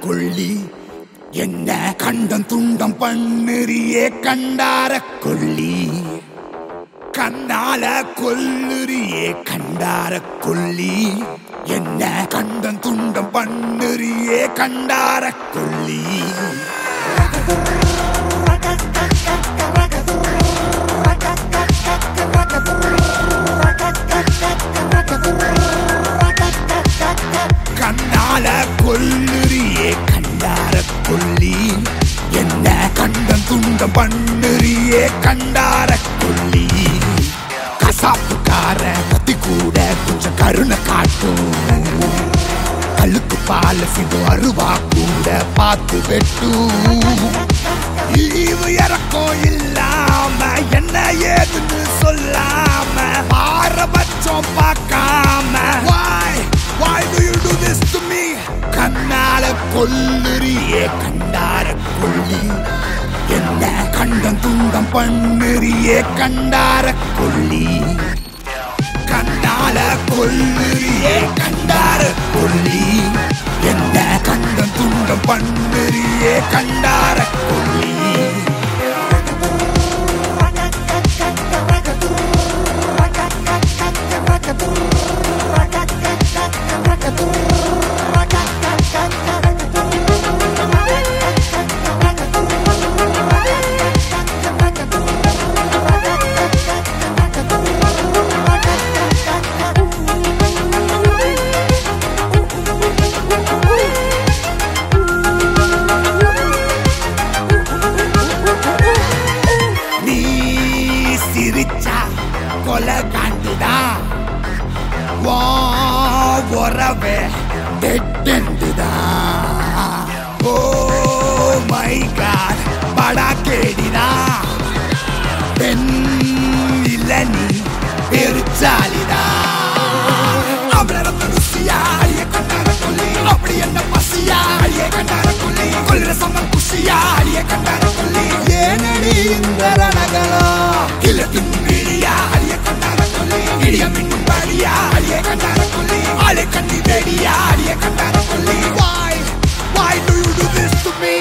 கொள்ளி என்ன கண்டம் துண்டம் பண்ணுறியே கண்டார கொள்ளி கண்ணால கொல்லுறியே கண்டார கொல்லி என்ன கண்டம் துண்டம் பண்ணுறியே கண்டார கொல்லி கண்ணால கொல்லுறியே கண்டார கொல்லி என்ன கண்டம் துண்டம் பண்ணுறியே கண்டார கொல்லி கசாப்புக்கார கத்தி கூட கொஞ்சம் கருணை காட்டும் கழுத்து பால சிந்து அருவா கூட பார்த்து வெட்டும் ஈவு இறக்கம் இல்லாம என்ன ஏதுன்னு சொல்லாம பாரபட்சம் பார்க்காம why why do you do this to me கண்ணால கொல்லுறியே கண்டார கொல்லி என்ன கண்டம் துண்டம் பண்ணுறியே கண்டார கொல்லி கண்ணால கொல்லுறியே கண்டார கொல்லி என்ன கண்டம் துண்டம் பண்ணுறியே கண்டார கொல்லி நீ சிரிச்சா கொலை காண்டுதா உறவே டெட்டுதா ஓ மை காட் படா கேடிதா பெண் இல்ல நீ பெருச்சாலிதா அவளை ருசியா அழிய கண்டார கொல்லி அப்படி என்ன பசியா அழிய கண்டார கொல்லி கொல்ற சம குஷியா அழிய கண்டார கொல்லி ஏனடி இந்த ரணகலம் கிழத்தின் வீடியா அழிய கண்டார கொல்லி இடிய மின்னும் பாடியா அழிய கண்டார கொல்லி ஆளை கண்ணி வேடியா அழிய கண்டார கொல்லி why why do you do this to me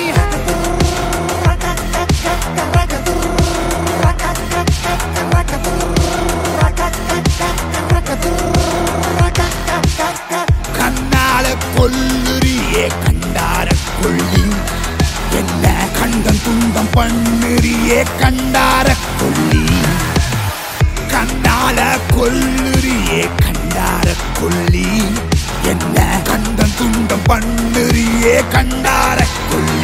கண்ணால கொல்லுறியே கண்டார கொல்லி என்ன கண்டம் துண்டம் பண்ணுறியே கண்டார கொல்லி கண்ணால கொல்லுறியே கண்டார கொல்லி என்ன கண்டம் துண்டம் பண்ணுறியே கண்டார கொல்லி